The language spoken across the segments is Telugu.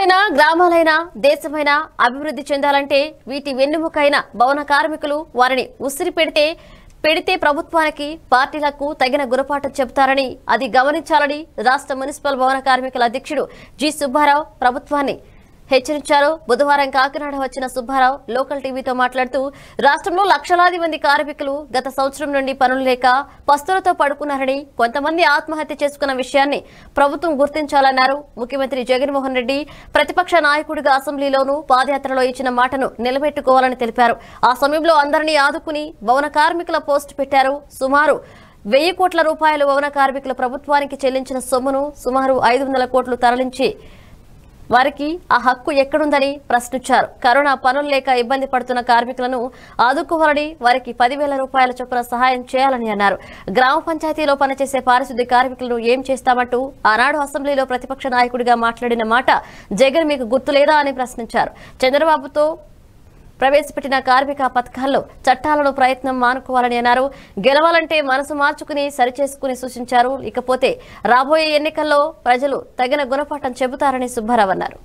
పల్లెలైనా గ్రామాలైనా దేశమైనా అభివృద్ధి చెందాలంటే వీటి వెన్నెముకైన భవన కార్మికులు వారిని ఉసిరి పెడితే పెడితే ప్రభుత్వానికి పార్టీలకు తగిన గురపాఠం చెబుతారని అది గమనించాలని రాష్ట్ర మున్సిపల్ భవన కార్మికుల అధ్యక్షుడు జి సుబ్బారావు ప్రభుత్వాన్ని హెచ్చరించారు బుధవారం కాకినాడ వచ్చిన సుబ్బారావు లోకల్ టీవీతో మాట్లాడుతూ రాష్ట్రంలో లక్షలాది మంది కార్మికులు గత సంవత్సరం నుండి పనులు లేక పస్తులతో పడుకున్నారని కొంతమంది ఆత్మహత్య చేసుకున్న విషయాన్ని ప్రభుత్వం గుర్తించాలన్నారు ముఖ్యమంత్రి జగన్మోహన్ రెడ్డి ప్రతిపక్ష నాయకుడిగా అసెంబ్లీలోనూ పాదయాత్రలో ఇచ్చిన మాటను నిలబెట్టుకోవాలని తెలిపారు ఆ సమయంలో అందరినీ ఆదుకుని భవన కార్మికుల పోస్ట్ పెట్టారు సుమారు వెయ్యి కోట్ల రూపాయలు భవన కార్మికుల ప్రభుత్వానికి చెల్లించిన సొమ్మును సుమారు ఐదు వందల కోట్లు తరలించి వారికి ఆ హక్కు ఎక్కడుందని ప్రశ్నించారు కరోనా పనులు లేక ఇబ్బంది పడుతున్న కార్మికులను ఆదుకోవాలని వారికి పదివేల రూపాయల చొప్పున సహాయం చేయాలని అన్నారు గ్రామ పంచాయతీలో పనిచేసే పారిశుద్ధ్య కార్మికులను ఏం చేస్తామంటూ ఆనాడు అసెంబ్లీలో ప్రతిపక్ష నాయకుడిగా మాట్లాడిన మాట జగన్ మీకు గుర్తులేదా అని ప్రశ్నించారు చంద్రబాబుతో ప్రవేశపెట్టిన కార్మిక పథకాల్లో చట్టాలను ప్రయత్నం మానుకోవాలని అన్నారు గెలవాలంటే మనసు మార్చుకుని సరిచేసుకుని సూచించారు ఇకపోతే రాబోయే ఎన్నికల్లో ప్రజలు తగిన గుణపాఠం చెబుతారని సుబ్బారావు అన్నారు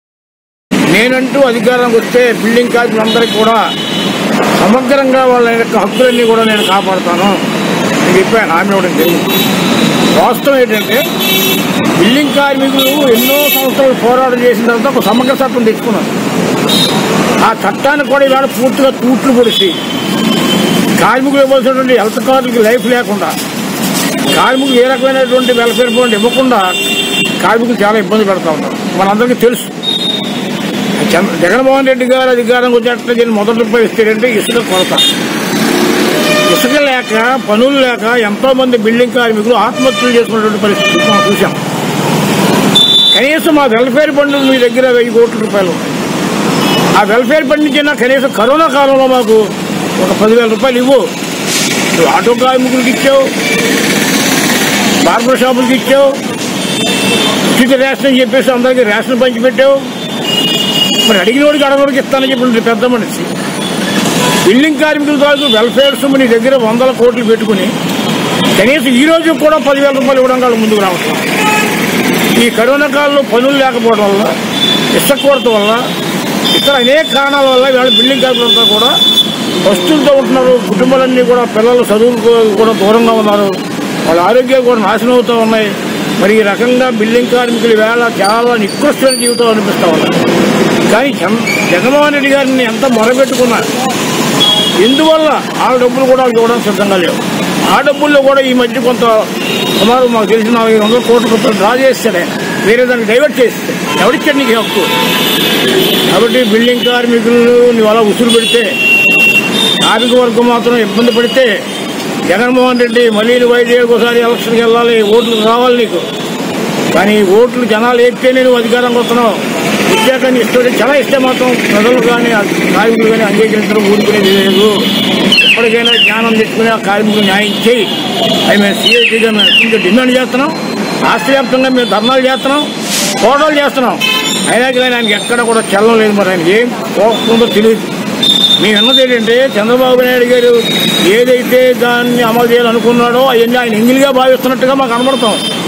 నేనంటూ అధికారంలోకి వస్తే బిల్డింగ్ కార్మికులందరికీ కూడా సమగ్రంగా వాళ్ళ యొక్క హక్కులన్నీ కూడా నేను కాపాడుతాను అని చెప్పాను హామీ ఇవ్వడం జరిగింది వాస్తవం ఏంటంటే బిల్డింగ్ కార్మికులు ఎన్నో సంవత్సరాలు పోరాటం చేసిన తర్వాత ఒక సమగ్ర చట్టం తెచ్చుకున్నారు ఆ చట్టానికి కూడా ఇవాళ పూర్తిగా తూట్లు పొడిచి కార్మికులు ఇవ్వాల్సినటువంటి హెల్త్ కార్డులకి లైఫ్ లేకుండా కార్మికులు ఏ రకమైనటువంటి వెల్ఫేర్ ఫండ్ ఇవ్వకుండా కార్మికులు చాలా ఇబ్బంది పెడతా ఉన్నారు మనందరికీ తెలుసు చంద్ర- జగన్మోహన్ రెడ్డి గారు అధికారం వచ్చేట్టు దీన్ని మొదటి రూపాయి ఇస్తాడంటే ఇసుక కొరత ఇసుక లేక పనులు లేక ఎంతో మంది బిల్డింగ్ కార్మికులు ఆత్మహత్యలు చేసుకున్నటువంటి పరిస్థితి మనం చూసాం కనీసం మా వెల్ఫేర్ ఫండ్ మీ దగ్గర వెయ్యి కోట్ల రూపాయలు ఉన్నాయి ఆ వెల్ఫేర్ ఫండ్ నుంచి అయినా కనీసం కరోనా కాలంలో మాకు ఒక పదివేల రూపాయలు ఇవ్వు నువ్వు ఆటో కార్మికులకి ఇచ్చావు బార్బర్ షాపులకి ఇచ్చావు ఉచిత రేషన్ అని చెప్పేసి అందరికీ రేషన్ పంచిపెట్టావు మరి అడిగిన వాడికి అడగడికి ఇస్తానని చెప్పి పెద్ద మనిషి బిల్డింగ్ కార్మికుల తాలూకు వెల్ఫేర్ సొమ్ము నీ దగ్గర వందల కోట్లు పెట్టుకుని కనీసం ఈ రోజు కూడా పదివేల రూపాయలు ఇవ్వడం కాదు ముందుకు రావట్లేదు ఈ కరోనా కాలంలో పనులు లేకపోవడం వల్ల ఇసుక కొరత వల్ల ఇతర అనేక కారణాల వల్ల ఇవాళ బిల్డింగ్ కార్మికులంతా కూడా వస్తువులతో ఉంటున్నారు కుటుంబాలన్నీ కూడా పిల్లలు చదువులకు కూడా దూరంగా ఉన్నారు వాళ్ళ ఆరోగ్యాలు కూడా నాశనం అవుతూ ఉన్నాయి మరి ఈ రకంగా బిల్డింగ్ కార్మికులు వేళ చాలా నికృష్టమైన జీవితం అనిపిస్తూ ఉన్నాయి కానీ జగన్- జగన్మోహన్ రెడ్డి గారిని ఎంత మొరబెట్టుకున్నా ఎందువల్ల ఆ డబ్బులు కూడా వాళ్ళకి ఇవ్వడం సిద్ధంగా లేవు ఆ డబ్బుల్లో కూడా ఈ మధ్య కొంత సుమారు మాకు తెలిసిన నాలుగు వందల కోట్ల రూపాయలు డ్రా చేస్తాడే వేరే దానికి డైవర్ట్ చేస్తే ఎవరిచ్చాడు నీకు ఈ హక్కు కాబట్టి బిల్డింగ్ కార్మికులు నువ్వు అలా ఉసురు పెడితే కార్మిక వర్గం మాత్రం ఇబ్బంది పడితే జగన్మోహన్ రెడ్డి మళ్ళీ నువ్వు ఐదేళ్ళకి ఒకసారి ఎలక్షన్కి వెళ్ళాలి ఓట్లు రావాలి నీకు కానీ ఓట్లు జనాలు ఎత్తేనే నువ్వు అధికారంకి వస్తున్నావు ఇచ్చాకని ఇష్టం చాలా ఇస్తే మాత్రం ప్రజలు కానీ కార్మికులు కానీ అంగీకరించడం ఊరుకునేది లేదు ఎప్పటికైనా జ్ఞానం తెచ్చుకుని ఆ కార్మికులు న్యాయం చేయి అది మేము సిఐటీగా మేము ఇంకా డిమాండ్ చేస్తున్నాం రాష్ట్ర వ్యాప్తంగా మేము ధర్నాలు చేస్తున్నాం పోరాటాలు చేస్తున్నాం అయినా కానీ ఆయనకి ఎక్కడ కూడా చలనం లేదు మరి ఆయన ఏం కోరుకుందో తెలియదు మేము విన్నది ఏంటంటే చంద్రబాబు నాయుడు గారు ఏదైతే దాన్ని అమలు చేయాలనుకున్నాడో అవన్నీ ఆయన ఎంగిలిగా భావిస్తున్నట్టుగా మాకు కనబడతాం